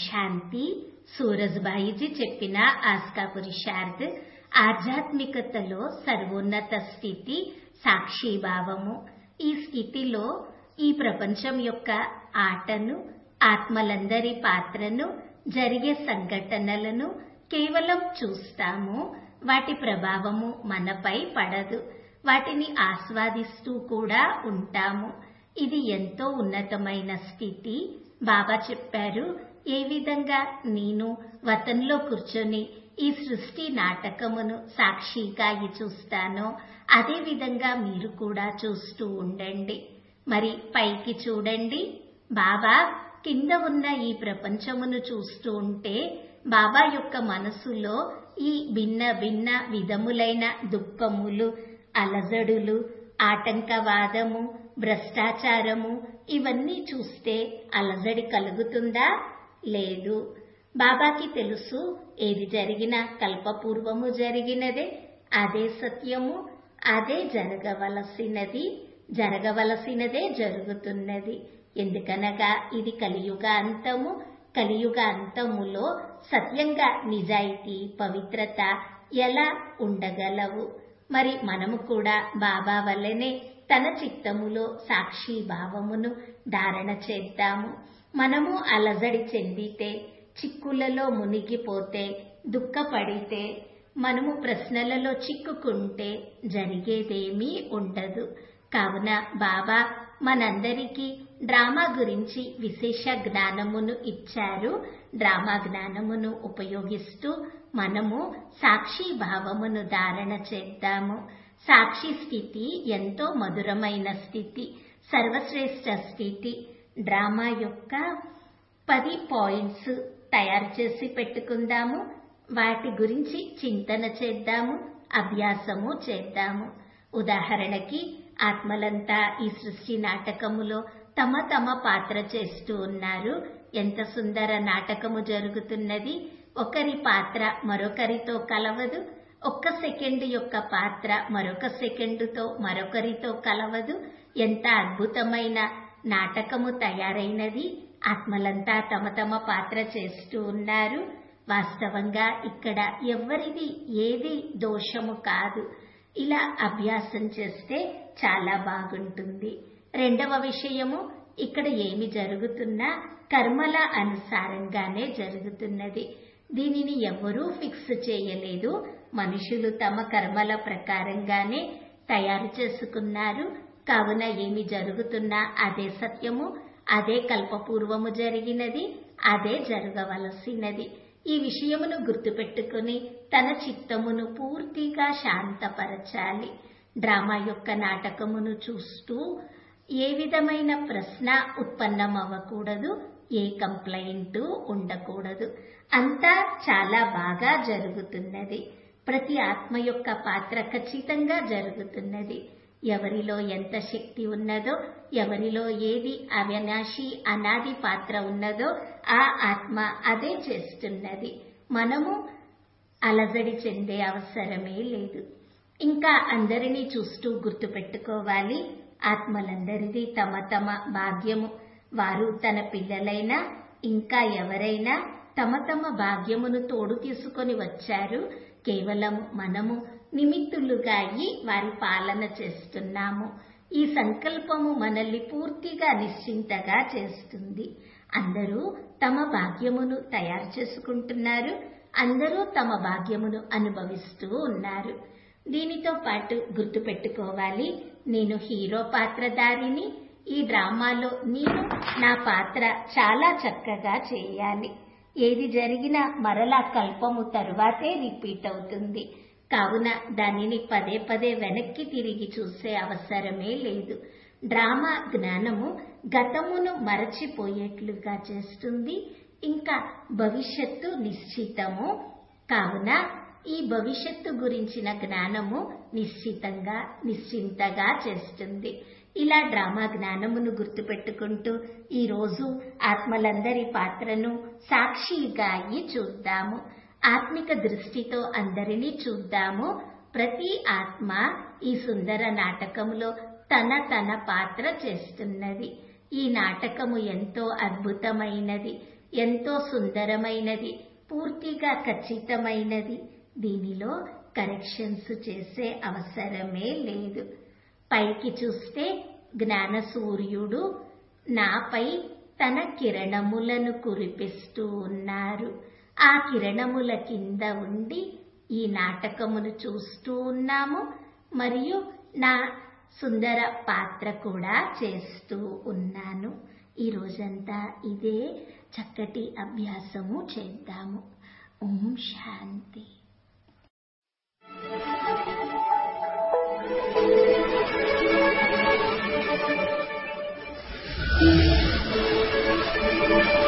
శాంతి సూరజ్బాయిజీ చెప్పిన ఆస్కా పురుషార్థ్ ఆధ్యాత్మికతలో సర్వోన్నత స్థితి సాక్షిభావము ఈ స్థితిలో ఈ ప్రపంచం యొక్క ఆటను ఆత్మలందరి పాత్రను జరిగే సంఘటనలను కేవలం చూస్తాము వాటి ప్రభావము మనపై పడదు వాటిని ఆస్వాదిస్తూ కూడా ఉంటాము ఇది ఎంతో ఉన్నతమైన స్థితి బాబా చెప్పారు ఏ విధంగా నేను వతంలో కూర్చొని ఈ సృష్టి నాటకమును సాక్షిగా ఈ చూస్తానో అదే విధంగా మీరు కూడా చూస్తూ ఉండండి మరి పైకి చూడండి బాబా కింద ఉన్న ఈ ప్రపంచమును చూస్తూ ఉంటే బాబా యొక్క మనసులో ఈ భిన్న భిన్న విధములైన దుఃఖములు అలజడులు ఆటంకవాదము భ్రష్టాచారము ఇవన్నీ చూస్తే అలజడి కలుగుతుందా లేదు బాబాకి తెలుసు ఏది జరిగినా కల్పపూర్వము జరిగినదే అదే సత్యము అదే జరగవలసినది జరగవలసినదే జరుగుతున్నది ఎందుకనగా ఇది కలియుగ అంతము కలియుగ అంతములో సత్యంగా నిజాయితీ పవిత్రత ఎలా ఉండగలవు మరి మనము కూడా బాబా వల్లనే తన చిత్తములో సాక్షి భావమును ధారణ చేద్దాము మనము అలజడి చెందితే చిక్కులలో మునిగిపోతే దుఃఖపడితే మనము ప్రశ్నలలో చిక్కుకుంటే జరిగేదేమీ ఉండదు కావున బాబా మనందరికీ డ్రామా గురించి విశేష జ్ఞానమును ఇచ్చారు డ్రామా జ్ఞానమును ఉపయోగిస్తూ మనము సాక్షి భావమును ధారణ చేద్దాము సాక్షి స్థితి ఎంతో మధురమైన స్థితి సర్వశ్రేష్ఠ స్థితి డ్రామా యొక్క పది పాయింట్స్ తయారు చేసి పెట్టుకుందాము వాటి గురించి చింతన చేద్దాము అభ్యాసము చేద్దాము ఉదాహరణకి ఆత్మలంతా ఈ సృష్టి నాటకములో తమ తమ పాత్ర చేస్తూ ఉన్నారు ఎంత సుందర నాటకము జరుగుతున్నది ఒకరి పాత్ర మరొకరితో కలవదు ఒక్క సెకండ్ యొక్క పాత్ర మరొక సెకండుతో మరొకరితో కలవదు ఎంత అద్భుతమైన నాటకము తయారైనది ఆత్మలంతా తమ తమ పాత్ర చేస్తూ ఉన్నారు వాస్తవంగా ఇక్కడ ఎవరిది ఏది దోషము కాదు ఇలా అభ్యాసం చేస్తే చాలా బాగుంటుంది రెండవ విషయము ఇక్కడ ఏమి జరుగుతున్నా కర్మల అనుసారంగానే జరుగుతున్నది దీనిని ఎవరూ ఫిక్స్ చేయలేదు మనుషులు తమ కర్మల ప్రకారంగానే తయారు చేసుకున్నారు కావున ఏమి జరుగుతున్నా అదే సత్యము అదే కల్పపూర్వము జరిగినది అదే జరగవలసినది ఈ విషయమును గుర్తుపెట్టుకుని తన చిత్తమును పూర్తిగా శాంతపరచాలి డ్రామా యొక్క నాటకమును చూస్తూ ఏ విధమైన ప్రశ్న ఉత్పన్నమవ్వకూడదు ఏ కంప్లైంట్ ఉండకూడదు అంతా చాలా బాగా జరుగుతున్నది ప్రతి ఆత్మ యొక్క పాత్ర ఖచ్చితంగా జరుగుతున్నది ఎవరిలో ఎంత శక్తి ఉన్నదో ఎవరిలో ఏది అవినాశి అనాది పాత్ర ఉన్నదో ఆ ఆత్మ అదే చేస్తున్నది మనము అలజడి చెందే అవసరమే లేదు ఇంకా అందరినీ చూస్తూ గుర్తుపెట్టుకోవాలి ఆత్మలందరిది తమ తమ భాగ్యము వారు తన పిల్లలైనా ఇంకా ఎవరైనా తమ తమ భాగ్యమును తోడు తీసుకొని వచ్చారు కేవలం మనము నిమిత్తులుగా అయి వారి పాలన చేస్తున్నాము ఈ సంకల్పము మనల్ని పూర్తిగా నిశ్చింతగా చేస్తుంది అందరూ తమ భాగ్యమును తయారు చేసుకుంటున్నారు అందరూ తమ భాగ్యమును అనుభవిస్తూ ఉన్నారు దీనితో పాటు గుర్తుపెట్టుకోవాలి నేను హీరో పాత్రధారిని ఈ డ్రామాలో నేను నా పాత్ర చాలా చక్కగా చేయాలి ఏది జరిగినా మరలా కల్పము తరువాతే రిపీట్ అవుతుంది కావున దానిని పదే పదే వెనక్కి తిరిగి చూసే అవసరమే లేదు డ్రామా జ్ఞానము గతమును మరచిపోయేట్లుగా చేస్తుంది ఇంకా భవిష్యత్తు నిశ్చితము కావున ఈ భవిష్యత్తు గురించిన జ్ఞానము నిశ్చితంగా నిశ్చింతగా చేస్తుంది ఇలా డ్రామా జ్ఞానమును గుర్తుపెట్టుకుంటూ ఈ రోజు ఆత్మలందరి పాత్రను సాక్షిగా అయి చూద్దాము ఆత్మిక దృష్టితో అందరినీ చూద్దాము ప్రతి ఆత్మ ఈ సుందర నాటకములో తన తన పాత్ర చేస్తున్నది ఈ నాటకము ఎంతో అద్భుతమైనది ఎంతో సుందరమైనది పూర్తిగా ఖచ్చితమైనది దీనిలో కరెక్షన్స్ చేసే అవసరమే లేదు పైకి చూస్తే జ్ఞాన సూర్యుడు నాపై తన కిరణములను కురిపిస్తూ ఉన్నారు ఆ కిరణముల కింద ఉండి ఈ నాటకమును చూస్తూ ఉన్నాము మరియు నా సుందర పాత్ర కూడా చేస్తూ ఉన్నాను ఈ రోజంతా ఇదే చక్కటి అభ్యాసము చేద్దాము ఓం శాంతి Thank you.